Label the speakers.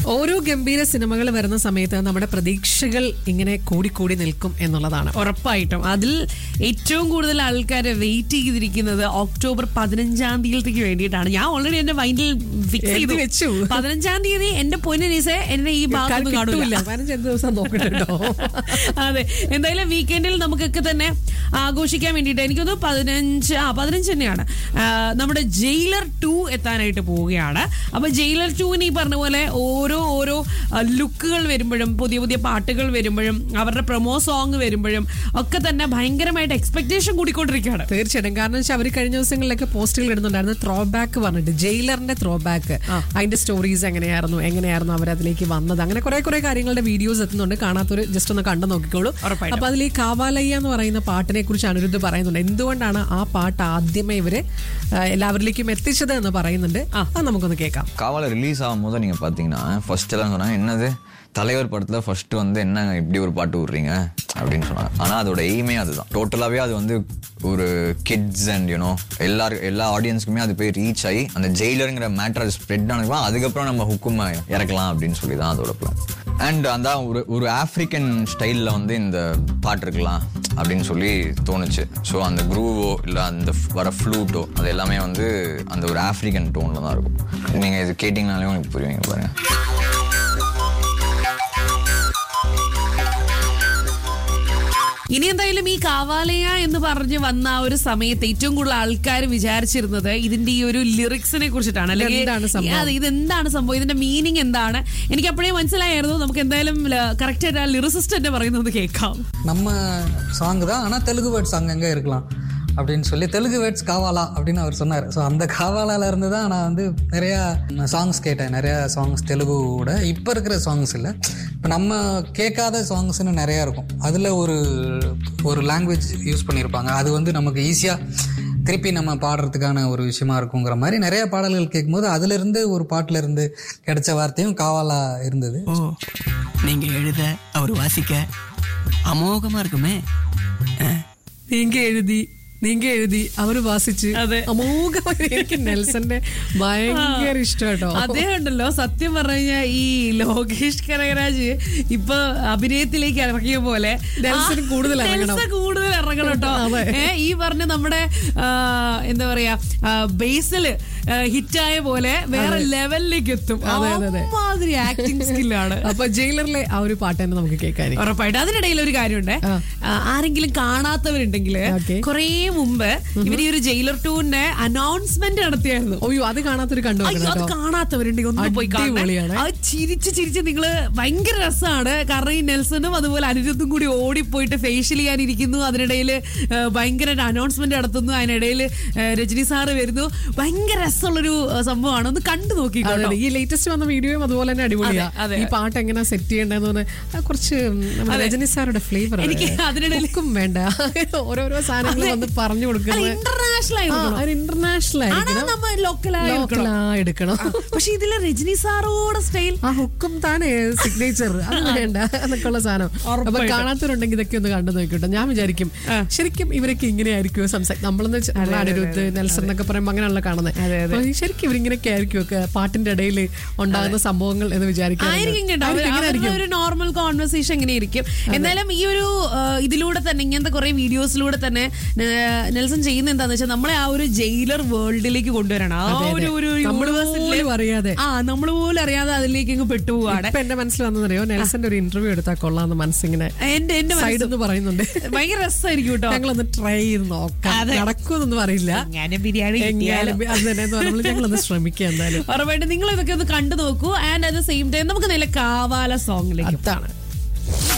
Speaker 1: ഓരോ ഗംഭീര സിനിമകൾ വരുന്ന സമയത്ത് നമ്മുടെ പ്രതീക്ഷകൾ ഇങ്ങനെ കൂടിക്കൂടി നിൽക്കും എന്നുള്ളതാണ്
Speaker 2: ഉറപ്പായിട്ടും അതിൽ ഏറ്റവും കൂടുതൽ ആൾക്കാർ വെയിറ്റ് ചെയ്തിരിക്കുന്നത് ഒക്ടോബർ പതിനഞ്ചാം തീയതിക്ക് വേണ്ടിയിട്ടാണ് ഞാൻ ഓൾറെഡി എന്റെ മൈൻഡിൽ ഫിക്സ്
Speaker 1: എഴുതി
Speaker 2: ചെയ്തു
Speaker 1: വെച്ചു.
Speaker 2: പതിനഞ്ചാം തീയതി എന്റെ പൊന്നിനീസെ എന്നെ ഈ ഭാഗത്തൊന്നും
Speaker 1: കിട്ടൂല
Speaker 2: കാണൂല
Speaker 1: പതിനഞ്ച് ദിവസം നോക്കട്ടോ
Speaker 2: അതെ എന്തായാലും വീക്കെൻഡിൽ നമുക്കൊക്കെ തന്നെ ആഘോഷിക്കാൻ വേണ്ടിയിട്ട് എനിക്കൊന്ന് പതിനഞ്ച് ആ പതിനഞ്ച് തന്നെയാണ് ആ, നമ്മുടെ ജയിലർ ടു എത്താനായിട്ട് പോവുകയാണ് അപ്പൊ ജയിലർ ടുവിന് ഈ പറഞ്ഞ പോലെ ഓരോ ഓരോ ലുക്കുകൾ വരുമ്പോഴും പുതിയ പുതിയ പാട്ടുകൾ വരുമ്പോഴും അവരുടെ പ്രൊമോ സോങ് വരുമ്പോഴും ഒക്കെ തന്നെ ഭയങ്കരമായിട്ട് എക്സ്പെക്ടേഷൻ കൂടിക്കൊണ്ടിരിക്കുകയാണ്
Speaker 1: തീർച്ചയായിട്ടും കാരണം വെച്ചാൽ അവർ കഴിഞ്ഞ ദിവസങ്ങളിലൊക്കെ പോസ്റ്റുകൾ ഇടുന്നുണ്ടായിരുന്നു ത്രോ ബാക്ക് പറഞ്ഞിട്ട് ജയിലറിന്റെ ത്രോ ബാക്ക് അതിന്റെ സ്റ്റോറീസ് എങ്ങനെയായിരുന്നു എങ്ങനെയായിരുന്നു അവർ അതിലേക്ക് വന്നത് അങ്ങനെ കുറെ കുറെ കാര്യങ്ങളുടെ വീഡിയോസ് എത്തുന്നുണ്ട് കാണാത്തൊരു ജസ്റ്റ് ഒന്ന് കണ്ടു നോക്കിക്കോളൂ
Speaker 2: ഉറപ്പായിട്ടും.
Speaker 1: അപ്പൊ അതിൽ ഈ കാവാലയ്യ എന്ന് പറയുന്ന പാട്ടിനെ കുറിച്ച് അനിരുദ്ധ് പറയുന്നുണ്ട് എന്തുകൊണ്ടാണ് ആ പാട്ട് ആദ്യമേ ഇവര് ആ, എല്ലാവരിലേക്കും എത്തിച്ചത് എന്ന് പറയുന്നുണ്ട് അത് നമുക്കൊന്ന് കേൾക്കാം
Speaker 3: காவால ரிலீஸ் ஆகும் போது நீங்கள் பார்த்தீங்கன்னா ஃபர்ஸ்ட் எல்லாம் சொன்னாங்க என்னது தலைவர் படத்தில் ஃபர்ஸ்ட் வந்து என்ன இப்படி ஒரு பாட்டு விட்றீங்க அப்படின்னு சொன்னாங்க ஆனால் அதோட எய்மே அதுதான் டோட்டலாகவே அது வந்து ஒரு கிட்ஸ் அண்ட் யூனோ எல்லாரும் எல்லா ஆடியன்ஸ்க்குமே அது போய் ரீச் ஆகி அந்த ஜெயிலருங்கிற மேட்டர் அது ஸ்ப்ரெட் ஆனதுக்கு அதுக்கப்புறம் நம்ம ஹுக்கும் இறக்கலாம் அப்படின்னு சொல்லி தான் அதோட பிளான் அண்ட் அந்த ஒரு ஒரு ஆஃப்ரிக்கன் ஸ்டைலில் வந்து இந்த பாட்டு இருக்கலாம் அப்படின்னு சொல்லி தோணுச்சு ஸோ அந்த குரூவோ இல்லை அந்த f- வர ஃப்ளூட்டோ அது எல்லாமே வந்து அந்த ஒரு ஆஃப்ரிக்கன் டோனில் தான் இருக்கும் நீங்கள் இது கேட்டிங்கனாலே உங்களுக்கு புரியுங்க பாருங்க
Speaker 2: ഇനി എന്തായാലും ഈ കാവാലയ എന്ന് പറഞ്ഞ് വന്ന ആ ഒരു സമയത്ത് ഏറ്റവും കൂടുതൽ ആൾക്കാർ വിചാരിച്ചിരുന്നത് ഇതിന്റെ ഈ ഒരു ലിറിക്സിനെ കുറിച്ചിട്ടാണ്
Speaker 1: ഇതെന്താണ് സംഭവം?
Speaker 2: അതെ ഇതെന്താണ് സംഭവം ഇതിന്റെ മീനിങ് എന്താണ് എനിക്ക് അപ്പോഴേ മനസ്സിലായിരുന്നു നമുക്ക് എന്തായാലും കറക്റ്റ് ആയിട്ട് ആ ലിറിസിസ്റ്റ് തന്നെ പറയുന്നത് കേൾക്കാം
Speaker 4: நம்ம சாங் தான் ஆனால் தெலுங்கு வேர்ட்ஸ் அங்கங்கே இருக்கலாம் அப்படின்னு சொல்லி தெலுங்கு வேர்ட்ஸ் காவாலா அப்படின்னு அவர் சொன்னார் ஸோ அந்த காவாலால இருந்து தான் நான் வந்து நிறையா சாங்ஸ் கேட்டேன் நிறையா சாங்ஸ் தெலுங்குவோட இப்போ இருக்கிற சாங்ஸ் இல்லை இப்போ நம்ம கேட்காத சாங்ஸ்னு நிறையா இருக்கும் அதில் ஒரு ஒரு லாங்குவேஜ் யூஸ் பண்ணியிருப்பாங்க அது வந்து நமக்கு ஈஸியாக திருப்பி நம்ம பாடுறதுக்கான ஒரு விஷயமா இருக்குங்கிற மாதிரி நிறைய பாடல்கள் கேட்கும்போது அதிலிருந்து ஒரு பாட்டுல இருந்து கிடைச்ச வார்த்தையும் காவாலா இருந்தது
Speaker 5: ஓ நீங்க எழுத அவர் வாசிக்க அமோகமா இருக்குமே அஹ்.
Speaker 1: നീങ്ക എഴുതി നീങ്ക എഴുതി അവര് വാസിച്ച്
Speaker 2: അതെ.
Speaker 1: അമോഘമായി എനിക്ക് നെൽസന്റെ ഭയങ്കര ഇഷ്ടം കേട്ടോ
Speaker 2: അദ്ദേഹം ഉണ്ടല്ലോ സത്യം പറഞ്ഞു കഴിഞ്ഞാൽ ഈ ലോകേഷ് കനകരാജ് ഇപ്പൊ അഭിനയത്തിലേക്ക് ഇറങ്ങിയ പോലെ
Speaker 1: നെൽസൺ
Speaker 2: ആ,
Speaker 1: കൂടുതൽ ഇറങ്ങണം.
Speaker 2: നെൽസൺ കൂടുതൽ ഇറങ്ങണം കേട്ടോ
Speaker 1: അതെ.
Speaker 2: ഏ, ഈ പറഞ്ഞ നമ്മുടെ ആ, എന്താ പറയാ ബേസില് ഹിറ്റായ പോലെ വേറെ ലെവലിലേക്ക് എത്തും
Speaker 1: അതെ, അതെ, അതെ.
Speaker 2: മാതിരി ആക്ടിങ് സ്കില്ലാണ്
Speaker 1: അപ്പൊ ജയിലറിലെ ആ ഒരു പാട്ട് തന്നെ നമുക്ക് കേൾക്കാൻ
Speaker 2: ഉറപ്പായിട്ട് അതിനിടയിൽ ഒരു കാര്യമുണ്ട്
Speaker 1: ആ.
Speaker 2: ആ, ആരെങ്കിലും കാണാത്തവരുണ്ടെങ്കിൽ
Speaker 1: Okay.
Speaker 2: കുറേ മുമ്പ് ഇവർ ഈ ഒരു ജയിലർ ടൂറിന്റെ അനൗൺസ്മെന്റ് നടത്തിയായിരുന്നു
Speaker 1: ഓയ്യോ അത് കാണാത്തൊരു കണ്ടു
Speaker 2: അയ്യോ, അത്
Speaker 1: കേട്ടോ
Speaker 2: കാണാത്തവരുണ്ടെങ്കിൽ ഒന്ന് പോയി
Speaker 1: അടിപൊളിയാണ്.
Speaker 2: കാണണം അത് ചിരിച്ച് ചിരിച്ച് നിങ്ങള് ഭയങ്കര രസമാണ് കാരണം ഈ നെൽസണും അതുപോലെ അനിരുദ്ധും കൂടി ഓടിപ്പോയിട്ട് ഫേഷ്യൽ ചെയ്യാനിരിക്കുന്നു അതിനിടയിൽ ഭയങ്കര അനൗൺസ്മെന്റ് നടത്തുന്നു അതിനിടയിൽ രജനി സാറ് വരുന്നു ഭയങ്കര രസമുള്ളൊരു ആ, സംഭവമാണ് ഒന്ന് കണ്ടു നോക്കി
Speaker 1: അതെ, അതെ. ഈ ലേറ്റസ്റ്റ് വന്ന വീഡിയോയും അതുപോലെ തന്നെ അടിപൊളിയാ
Speaker 2: അതെ, അതെ.
Speaker 1: ഈ പാട്ട് എങ്ങനെ സെറ്റ് ചെയ്യേണ്ടതെന്ന് പറഞ്ഞാൽ ആ, കുറച്ച് നമ്മുടെ രജനി സാറുടെ ഫ്ലേവർ
Speaker 2: എനിക്ക് അതിനിടയിൽ
Speaker 1: ും വേണ്ട ഓരോരോ സാധനങ്ങൾ വന്ന് പറഞ്ഞു കൊടുക്കുന്നത്
Speaker 2: ഇന്റർനാഷണൽ ആയിരുന്നു
Speaker 1: ഇന്റർനാഷണൽ
Speaker 2: ആണോ
Speaker 1: ആയിരിക്കണം
Speaker 2: നമ്മ ലോക്കലായി
Speaker 1: ലോക്കലാ എടുക്കണം
Speaker 2: പക്ഷെ ഇതിലെ രജനി സാറോടെ സ്റ്റൈൽ
Speaker 1: ആ ഹുക്കും താനേ സിഗ്നേച്ചർ അത് വേണ്ട എന്നൊക്കെയുള്ള സാധനം അപ്പൊ കാണാത്തവരുണ്ടെങ്കിൽ ഇതൊക്കെ ഒന്ന് കണ്ടു നോക്കിട്ടോ ഞാൻ വിചാരിക്കും ശരിക്കും ഇവരൊക്കെ ഇങ്ങനെയായിരിക്കുമോ സംസാരിക്കും നമ്മളെന്ന് വെച്ചാ- നമ്മള് അനിരുദ്ധ് നെൽസൺ എന്നൊക്കെ പറയുമ്പോൾ അങ്ങനെയാണല്ലോ കാണുന്നത് അപ്പൊ ഈ ശരിക്കും ഇവരിങ്ങനെയൊക്കെ ആയിരിക്കും ഒക്കെ പാട്ടിന്റെ ഇടയിൽ ഉണ്ടാകുന്ന സംഭവങ്ങൾ എന്ന് വിചാരിക്കാം
Speaker 2: ആയിരിക്കും കേട്ടോ അവര് അവരുടെ ഒരു നോർമൽ കോൺവെർസേഷൻ എങ്ങനെ ഇരിക്കും എന്നാലും ഈ ഒരു ആ, ഇതിലൂടെ തന്നെ ഇങ്ങനത്തെ കുറെ വീഡിയോസിലൂടെ തന്നെ നെ- നെൽസൺ ചെയ്യുന്ന എന്താന്ന് വെച്ചാൽ നമ്മളെ ആ ഒരു ജയിലർ വേൾഡിലേക്ക് കൊണ്ടുവരണം ആ
Speaker 1: അതെ,
Speaker 2: ഒരു
Speaker 1: അതെ.
Speaker 2: ഒരു
Speaker 1: നമ്മള്
Speaker 2: universe-ലെ-
Speaker 1: പോലും അറിയാതെ.
Speaker 2: ആ നമ്മൾ പോലും അറിയാതെ അതിലേക്ക് അങ്ങ് പെട്ടുപോവാണ്
Speaker 1: ഇപ്പൊ എന്റെ മനസ്സിൽ വന്നതറിയോ നെൽസന്റെ ഒരു ഇന്റർവ്യൂ എടുത്താൽ കൊള്ളാന്ന് മനസ്സിങ്ങനെ
Speaker 2: എന്റെ എന്റെ
Speaker 1: സൈഡ്
Speaker 2: മനസ്സ്
Speaker 1: എന്ന് പറയുന്നുണ്ട്
Speaker 2: ഭയങ്കര രസമായിരിക്കും കേട്ടോ
Speaker 1: ഞങ്ങളൊന്ന് ട്രൈ ചെയ്ത് നോക്കാം
Speaker 2: അതെ.
Speaker 1: നടക്കുമെന്നൊന്നും അറിയില്ല
Speaker 2: എങ്ങനെ ബിരിയാണി കിട്ടിയാലും
Speaker 1: എങ്ങാനും അത് തന്നെ നമ്മൾ ഞങ്ങളൊന്ന് ശ്രമിക്കാം എന്തായാലും
Speaker 2: ഉറപ്പായിട്ട് നിങ്ങൾ ഇതൊക്കെ ഒന്ന് കണ്ടു നോക്കൂ and at the same time നമുക്ക് നല്ല കാവാല സോങ്ങിലേക്ക്
Speaker 1: അതാണ്